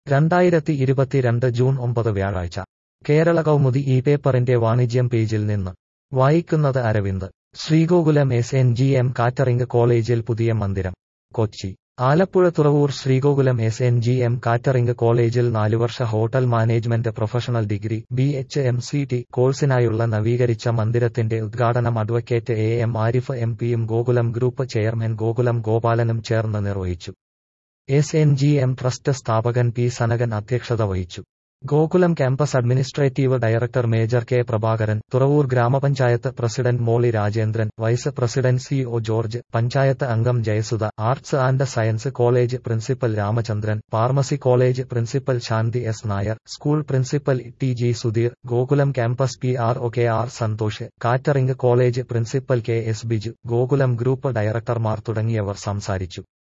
രണ്ടായിരത്തി ഇരുപത്തിരണ്ട് ജൂൺ ഒമ്പത് വ്യാഴാഴ്ച കേരള കൗമുദി ഈ പേപ്പറിന്റെ വാണിജ്യം പേജിൽ നിന്ന് വായിക്കുന്നത് Aravind Sree Gokulam S N G M catering കോളേജിൽ പുതിയ മന്ദിരം Kochi Alappuzha Thuravoor Sree Gokulam S N G M catering കോളേജിൽ നാലുവർഷ hotel management professional degree B H M C T കോഴ്സിനായുള്ള നവീകരിച്ച മന്ദിരത്തിന്റെ ഉദ്ഘാടനം advocate A M Arif M പിയും ഗോകുലം ഗ്രൂപ്പ് ചെയർമാൻ ഗോകുലം ഗോപാലനും ചേർന്ന് നിർവഹിച്ചു S N G M trust സ്ഥാപകൻ പി സനകൻ അധ്യക്ഷത വഹിച്ചു Gokulam campus administrative director major K Prabhakaran Thuravoor ഗ്രാമപഞ്ചായത്ത് president Molly Rajendran vice president C O George panchayat അംഗം Jayasudha arts and science college principal Ramachandran pharmacy college principal Shanthi S Nair school principal T G Sudheer Gokulam campus P R O K R Santhosh catering college principal K S Biju Gokulam group ഡയറക്ടർമാർ തുടങ്ങിയവർ സംസാരിച്ചു